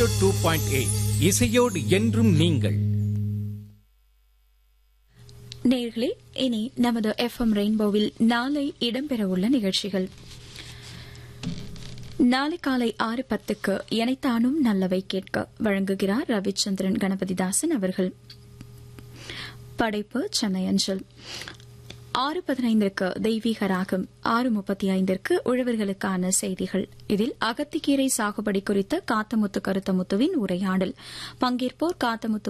two point eight இசையோடு என்றும் நீங்கள் நேர்களே இனி நமது எஃப்எம் ரெயின்போவில் நாளை இடம்பெறவுள்ள நிகழ்ச்சிகள் நாளை காலை ஆறு பத்துக்கு எனைத்தானும் நல்லவை கேட்க வழங்குகிறார் ரவிச்சந்திரன் கணபதிதாசன் அவர்கள் படைப்பு சென்னை அஞ்சல் ஆறு பதினைந்திற்கு தெய்வீக ராகம் ஆறு முப்பத்தி ஐந்திற்கு உழவர்களுக்கான செய்திகள் இதில் அகத்திக்கீரை சாகுபடி குறித்த காத்தமுத்து கருத்தமுத்துவின் உரையாடல் பங்கேற்போர் காத்தமுத்து